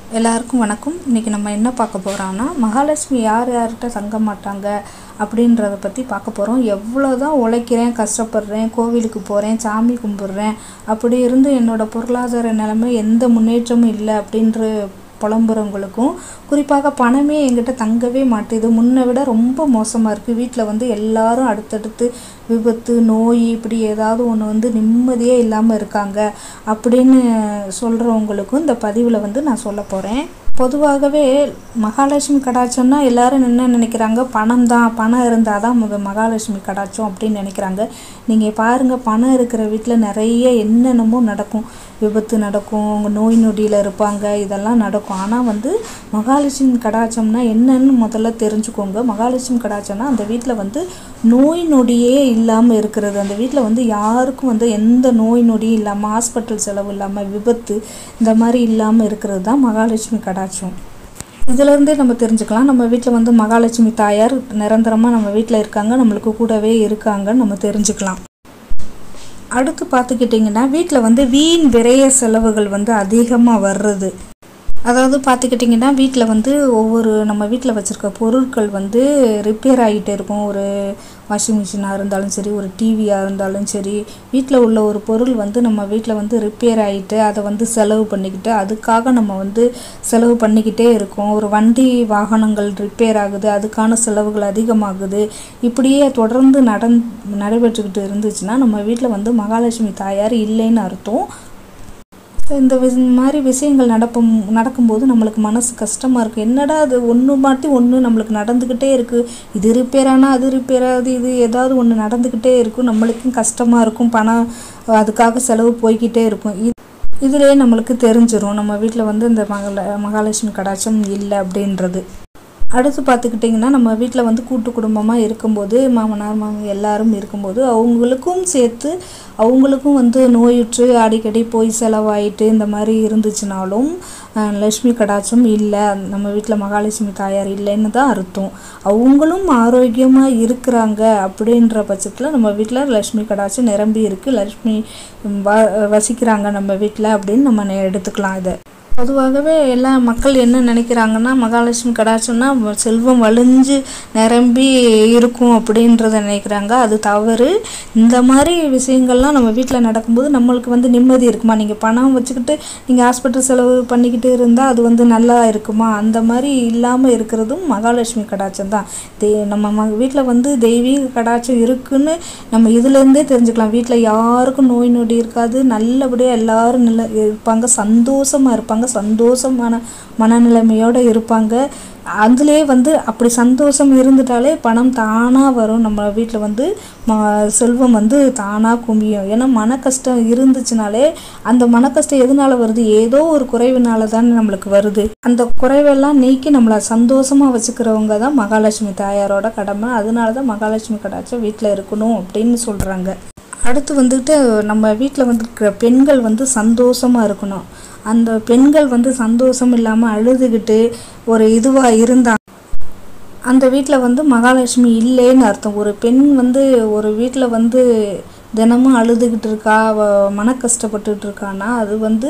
எல்லாருக்கும் வணக்கம் இன்றைக்கி நம்ம என்ன பார்க்க போகிறோம்னா மகாலட்சுமி யார் யார்கிட்ட தங்க மாட்டாங்க அப்படின்றத பற்றி பார்க்க போகிறோம் எவ்வளோ தான் உழைக்கிறேன் கஷ்டப்படுறேன் கோவிலுக்கு போகிறேன் சாமி கும்பிட்றேன் அப்படி இருந்து என்னோடய பொருளாதார நிலைமை எந்த முன்னேற்றமும் இல்லை அப்படின்ற புலம்புறவங்களுக்கும் குறிப்பாக பணமே எங்கிட்ட தங்கவே மாட்டேது முன்னை விட ரொம்ப மோசமாக இருக்குது வீட்டில் வந்து எல்லாரும் அடுத்தடுத்து விபத்து நோய் இப்படி ஏதாவது ஒன்று வந்து நிம்மதியே இல்லாமல் இருக்காங்க அப்படின்னு சொல்கிறவங்களுக்கும் இந்த பதிவில் வந்து நான் சொல்ல போகிறேன் பொதுவாகவே மகாலட்சுமி கடாட்சம்னா எல்லாரும் என்ன நினைக்கிறாங்க பணம் தான் பணம் இருந்தால் தான் முத மகாலட்சுமி கடாட்சம் அப்படின்னு நினைக்கிறாங்க நீங்கள் பாருங்கள் பணம் இருக்கிற வீட்டில் நிறைய என்னென்னமோ நடக்கும் விபத்து நடக்கும் அவங்க நோய் நொடியில் இருப்பாங்க இதெல்லாம் நடக்கும் ஆனால் வந்து மகாலட்சுமி கடாட்சம்னா என்னன்னு முதல்ல தெரிஞ்சுக்கோங்க மகாலட்சுமி கடாட்சம்னா அந்த வீட்டில் வந்து நோய் நொடியே இல்லாமல் இருக்கிறது அந்த வீட்டில் வந்து யாருக்கும் வந்து எந்த நோய் நொடியும் இல்லாமல் ஹாஸ்பிட்டல் செலவு இல்லாமல் விபத்து இந்த மாதிரி இல்லாமல் இருக்கிறது தான் மகாலட்சுமி கடாட்சம் இதிலேருந்தே நம்ம தெரிஞ்சுக்கலாம் நம்ம வீட்டில் வந்து மகாலட்சுமி தாயார் நிரந்தரமாக நம்ம வீட்டில் இருக்காங்க நம்மளுக்கு கூடவே இருக்காங்கன்னு நம்ம தெரிஞ்சுக்கலாம் அடுத்து பார்த்துக்கிட்டிங்கன்னா வீட்டில் வந்து வீண் விரைய செலவுகள் வந்து அதிகமாக வர்றது அதாவது பார்த்துக்கிட்டிங்கன்னா வீட்டில் வந்து ஒவ்வொரு நம்ம வீட்டில் வச்சுருக்க பொருட்கள் வந்து ரிப்பேர் ஆகிட்டே இருக்கும் ஒரு வாஷிங் மிஷினாக இருந்தாலும் சரி ஒரு டிவியாக இருந்தாலும் சரி வீட்டில் உள்ள ஒரு பொருள் வந்து நம்ம வீட்டில் வந்து ரிப்பேர் ஆகிட்டு அதை வந்து செலவு பண்ணிக்கிட்டு அதுக்காக நம்ம வந்து செலவு பண்ணிக்கிட்டே இருக்கோம் ஒரு வண்டி வாகனங்கள் ரிப்பேர் ஆகுது அதுக்கான செலவுகள் அதிகமாகுது இப்படியே தொடர்ந்து நடந் நடைபெற்றுக்கிட்டு இருந்துச்சுன்னா நம்ம வீட்டில் வந்து மகாலட்சுமி தாயார் இல்லைன்னு அர்த்தம் இந்த வி மாதிரி விஷயங்கள் நடப்பும் நடக்கும்போது நம்மளுக்கு மனசு கஷ்டமாக இருக்குது என்னடா அது ஒன்று மாட்டி ஒன்று நம்மளுக்கு நடந்துக்கிட்டே இருக்குது இது ரிப்பேர் ஆனால் அது ரிப்பேர் ஆகுது இது ஏதாவது ஒன்று நடந்துக்கிட்டே இருக்கும் நம்மளுக்கும் கஷ்டமாக இருக்கும் பணம் அதுக்காக செலவு போய்கிட்டே இருக்கும் இது இதிலே நம்மளுக்கு தெரிஞ்சிடும் நம்ம வீட்டில் வந்து இந்த மகள மகாலட்சுமி கடாட்சம் இல்லை அப்படின்றது அடுத்து பார்த்துக்கிட்டிங்கன்னா நம்ம வீட்டில் வந்து கூட்டு குடும்பமாக இருக்கும்போது மாமனார் மாமி எல்லாரும் இருக்கும்போது அவங்களுக்கும் சேர்த்து அவங்களுக்கும் வந்து நோயுற்று அடிக்கடி போய் செலவாயிட்டு இந்த மாதிரி இருந்துச்சுனாலும் லக்ஷ்மி கடாட்சம் இல்லை நம்ம வீட்டில் மகாலட்சுமி தாயார் இல்லைன்னு தான் அர்த்தம் அவங்களும் ஆரோக்கியமாக இருக்கிறாங்க அப்படின்ற பட்சத்தில் நம்ம வீட்டில் லக்ஷ்மி கடாட்சம் நிரம்பி இருக்குது லக்ஷ்மி வ வசிக்கிறாங்க நம்ம வீட்டில் அப்படின்னு நம்ம எடுத்துக்கலாம் இதை பொதுவாகவே எல்லா மக்கள் என்ன நினைக்கிறாங்கன்னா மகாலட்சுமி கடாட்சம்னா செல்வம் வலிஞ்சு நிரம்பி இருக்கும் அப்படின்றத நினைக்கிறாங்க அது தவறு இந்த மாதிரி விஷயங்கள்லாம் நம்ம வீட்டில் நடக்கும்போது நம்மளுக்கு வந்து நிம்மதி இருக்குமா நீங்கள் பணம் வச்சுக்கிட்டு நீங்கள் ஹாஸ்பிட்டல் செலவு பண்ணிக்கிட்டு இருந்தால் அது வந்து நல்லா இருக்குமா அந்த மாதிரி இல்லாமல் இருக்கிறதும் மகாலட்சுமி கடாட்சம் தான் தே நம்ம ம வீட்டில் வந்து தெய்வீக கடாட்சம் இருக்குன்னு நம்ம இதுலேருந்தே தெரிஞ்சுக்கலாம் வீட்டில் யாருக்கும் நோய் நொடி இருக்காது நல்லபடியாக எல்லாரும் நல்ல இருப்பாங்க சந்தோஷமாக இருப்பாங்க சந்தோஷமான மனநிலைமையோடு இருப்பாங்க அதுலேயே வந்து அப்படி சந்தோஷம் இருந்துட்டாலே பணம் தானாக வரும் நம்ம வீட்டில் வந்து ம செல்வம் வந்து தானாக குமியும் ஏன்னா மன கஷ்டம் இருந்துச்சுனாலே அந்த மன கஷ்டம் எதனால வருது ஏதோ ஒரு குறைவினால தானே நம்மளுக்கு வருது அந்த குறைவெல்லாம் நீக்கி நம்மளை சந்தோஷமாக வச்சுக்கிறவங்க தான் மகாலட்சுமி தாயாரோட கடமை அதனால தான் மகாலட்சுமி கடாட்சம் வீட்டில் இருக்கணும் அப்படின்னு சொல்கிறாங்க அடுத்து வந்துட்டு நம்ம வீட்டில் வந்துருக்கிற பெண்கள் வந்து சந்தோஷமாக இருக்கணும் அந்த பெண்கள் வந்து சந்தோஷம் இல்லாமல் அழுதுகிட்டு ஒரு இதுவாக இருந்தாங்க அந்த வீட்டில் வந்து மகாலட்சுமி இல்லைன்னு அர்த்தம் ஒரு பெண் வந்து ஒரு வீட்டில் வந்து தினமும் அழுதுகிட்டு இருக்கா மன கஷ்டப்பட்டுட்டு இருக்கான்னா அது வந்து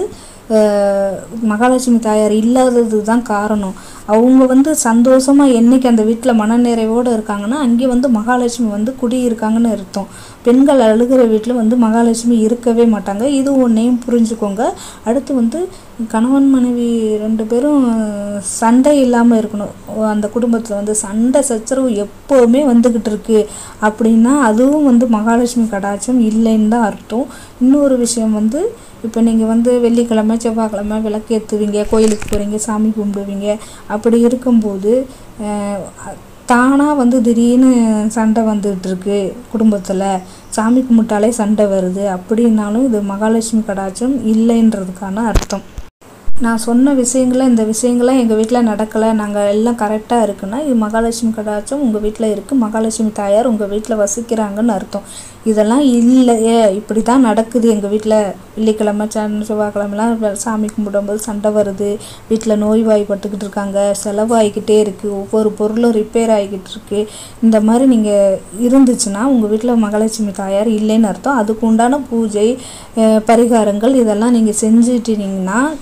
மகாலட்சுமி தாயார் இல்லாதது தான் காரணம் அவங்க வந்து சந்தோஷமாக என்றைக்கு அந்த வீட்டில் மனநிறைவோடு இருக்காங்கன்னா அங்கே வந்து மகாலட்சுமி வந்து குடியிருக்காங்கன்னு அர்த்தம் பெண்கள் அழுகிற வீட்டில் வந்து மகாலட்சுமி இருக்கவே மாட்டாங்க இது ஒன்றையும் புரிஞ்சுக்கோங்க அடுத்து வந்து கணவன் மனைவி ரெண்டு பேரும் சண்டை இல்லாமல் இருக்கணும் அந்த குடும்பத்தில் வந்து சண்டை சச்சரவு எப்போவுமே வந்துக்கிட்டு இருக்கு அப்படின்னா அதுவும் வந்து மகாலட்சுமி கடாட்சம் இல்லைன்னு தான் அர்த்தம் இன்னொரு விஷயம் வந்து இப்போ நீங்கள் வந்து வெள்ளிக்கிழமை செவ்வாய்க்கிழமை விளக்கு ஏற்றுவீங்க கோயிலுக்கு போகிறீங்க சாமி கும்பிடுவீங்க அப்படி இருக்கும்போது தானாக வந்து திடீர்னு சண்டை வந்துகிட்டு இருக்கு குடும்பத்தில் சாமி கும்பிட்டாலே சண்டை வருது அப்படின்னாலும் இது மகாலட்சுமி கடாட்சம் இல்லைன்றதுக்கான அர்த்தம் நான் சொன்ன விஷயங்கள இந்த விஷயங்கள்லாம் எங்கள் வீட்டில் நடக்கலை நாங்கள் எல்லாம் கரெக்டாக இருக்குன்னா இது மகாலட்சுமி கடாட்சம் உங்கள் வீட்டில் இருக்குது மகாலட்சுமி தாயார் உங்கள் வீட்டில் வசிக்கிறாங்கன்னு அர்த்தம் இதெல்லாம் இல்லையே இப்படி தான் நடக்குது எங்கள் வீட்டில் வெள்ளிக்கிழமை சன் செவ்வாய்க்கிழமெலாம் சாமி கும்பிடும்போது சண்டை வருது வீட்டில் நோய்வாய்ப்பட்டுக்கிட்டு இருக்காங்க செலவாகிக்கிட்டே இருக்குது ஒவ்வொரு பொருளும் ரிப்பேர் ஆகிக்கிட்டு இருக்கு இந்த மாதிரி நீங்கள் இருந்துச்சுன்னா உங்கள் வீட்டில் மகாலட்சுமி தாயார் இல்லைன்னு அர்த்தம் அதுக்கு உண்டான பூஜை பரிகாரங்கள் இதெல்லாம் நீங்கள் செஞ்சுட்டீங்கன்னா கண்டிப்பாக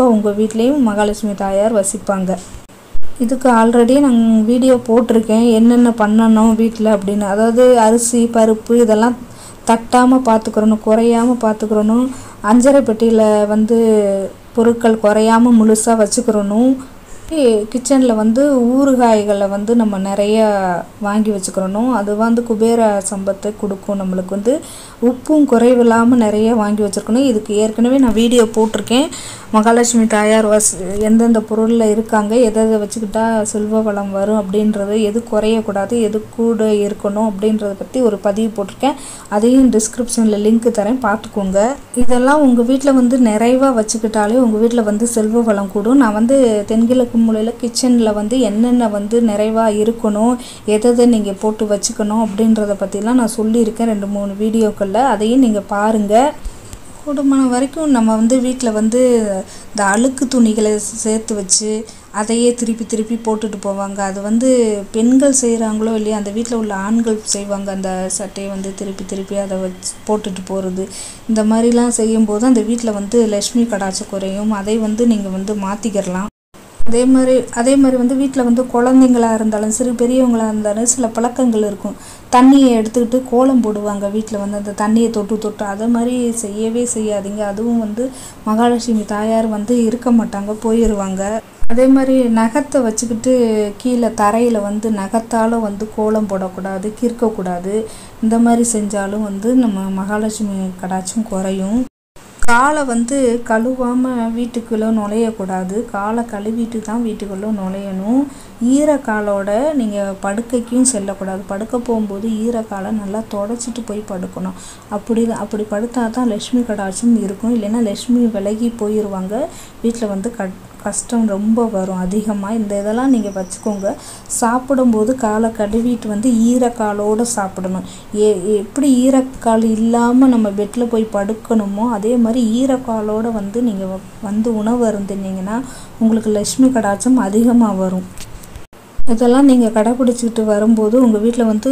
கண்டிப்பாக உங்கள் வீட்லேயும் மகாலட்சுமி தாயார் வசிப்பாங்க இதுக்கு ஆல்ரெடி நான் வீடியோ போட்டிருக்கேன் என்னென்ன பண்ணணும் வீட்டில் அப்படின்னு அதாவது அரிசி பருப்பு இதெல்லாம் தட்டாமல் பார்த்துக்கிறணும் குறையாமல் பார்த்துக்கிறணும் அஞ்சரை பெட்டியில் வந்து பொருட்கள் குறையாமல் முழுசாக வச்சுக்கிறணும் கிச்சனில் வந்து ஊறுகாய்களை வந்து நம்ம நிறைய வாங்கி வச்சுக்கிறணும் அது வந்து குபேர சம்பத்தை கொடுக்கும் நம்மளுக்கு வந்து உப்பும் குறைவில்லாமல் நிறைய வாங்கி வச்சுருக்கணும் இதுக்கு ஏற்கனவே நான் வீடியோ போட்டிருக்கேன் மகாலட்சுமி தாயார் வஸ் எந்தெந்த பொருளில் இருக்காங்க எதை எதை வச்சுக்கிட்டா செல்வ வளம் வரும் அப்படின்றது எது குறையக்கூடாது எது கூட இருக்கணும் அப்படின்றத பற்றி ஒரு பதிவு போட்டிருக்கேன் அதையும் டிஸ்கிரிப்ஷனில் லிங்க் தரேன் பார்த்துக்கோங்க இதெல்லாம் உங்கள் வீட்டில் வந்து நிறைவாக வச்சுக்கிட்டாலே உங்கள் வீட்டில் வந்து செல்வ வளம் கூடும் நான் வந்து தென்கிழக்கு மூலையில் கிச்சனில் வந்து என்னென்ன வந்து நிறைவாக இருக்கணும் எதை நீங்கள் போட்டு வச்சுக்கணும் அப்படின்றத பற்றிலாம் நான் சொல்லியிருக்கேன் ரெண்டு மூணு வீடியோக்களில் அதையும் நீங்கள் பாருங்கள் கூடுமான வரைக்கும் நம்ம வந்து வீட்டில் வந்து இந்த அழுக்கு துணிகளை சேர்த்து வச்சு அதையே திருப்பி திருப்பி போட்டுட்டு போவாங்க அது வந்து பெண்கள் செய்கிறாங்களோ இல்லையா அந்த வீட்டில் உள்ள ஆண்கள் செய்வாங்க அந்த சட்டையை வந்து திருப்பி திருப்பி அதை வச்சு போட்டுட்டு போகிறது இந்த மாதிரிலாம் செய்யும்போது அந்த வீட்டில் வந்து லக்ஷ்மி கடாட்சம் குறையும் அதை வந்து நீங்கள் வந்து மாற்றிக்கிறலாம் அதே மாதிரி அதே மாதிரி வந்து வீட்டில் வந்து குழந்தைங்களா இருந்தாலும் சரி பெரியவங்களா இருந்தாலும் சில பழக்கங்கள் இருக்கும் தண்ணியை எடுத்துக்கிட்டு கோலம் போடுவாங்க வீட்டில் வந்து அந்த தண்ணியை தொட்டு தொட்டு அதை மாதிரி செய்யவே செய்யாதீங்க அதுவும் வந்து மகாலட்சுமி தாயார் வந்து இருக்க மாட்டாங்க போயிடுவாங்க அதே மாதிரி நகத்தை வச்சுக்கிட்டு கீழே தரையில் வந்து நகத்தால் வந்து கோலம் போடக்கூடாது கிறுக்கக்கூடாது இந்த மாதிரி செஞ்சாலும் வந்து நம்ம மகாலட்சுமி கடாட்சம் குறையும் காலை வந்து கழுவாமல் வீட்டுக்குள்ளே நுழையக்கூடாது காலை கழுவிட்டு தான் வீட்டுக்குள்ளே நுழையணும் ஈரக்காலோட நீங்கள் படுக்கைக்கும் செல்லக்கூடாது படுக்க போகும்போது ஈரக்காலை நல்லா தொடச்சிட்டு போய் படுக்கணும் அப்படி அப்படி படுத்தா தான் லக்ஷ்மி கடாட்சம் இருக்கும் இல்லைன்னா லக்ஷ்மி விலகி போயிடுவாங்க வீட்டில் வந்து கட் கஷ்டம் ரொம்ப வரும் அதிகமாக இந்த இதெல்லாம் நீங்கள் வச்சுக்கோங்க சாப்பிடும்போது காலை கழுவிட்டு வந்து ஈரக்காலோடு சாப்பிடணும் ஏ எப்படி ஈரக்கால் இல்லாமல் நம்ம பெட்டில் போய் படுக்கணுமோ அதே மாதிரி ஈரக்காலோடு வந்து நீங்கள் வந்து உணவு அருந்தினீங்கன்னா உங்களுக்கு லக்ஷ்மி கடாட்சம் அதிகமாக வரும் இதெல்லாம் நீங்கள் கடைப்பிடிச்சிக்கிட்டு வரும்போது உங்கள் வீட்டில் வந்து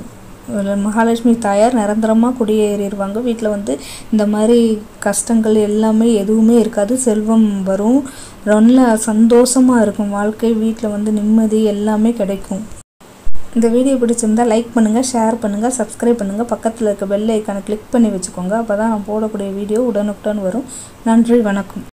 மகாலட்சுமி தாயார் நிரந்தரமாக குடியேறிடுவாங்க வீட்டில் வந்து இந்த மாதிரி கஷ்டங்கள் எல்லாமே எதுவுமே இருக்காது செல்வம் வரும் ரொம்ப சந்தோஷமாக இருக்கும் வாழ்க்கை வீட்டில் வந்து நிம்மதி எல்லாமே கிடைக்கும் இந்த வீடியோ பிடிச்சிருந்தா லைக் பண்ணுங்கள் ஷேர் பண்ணுங்கள் சப்ஸ்கிரைப் பண்ணுங்கள் பக்கத்தில் இருக்க பெல் ஐக்கானை கிளிக் பண்ணி வச்சுக்கோங்க அப்போ தான் நான் போடக்கூடிய வீடியோ உடனுக்குடன் வரும் நன்றி வணக்கம்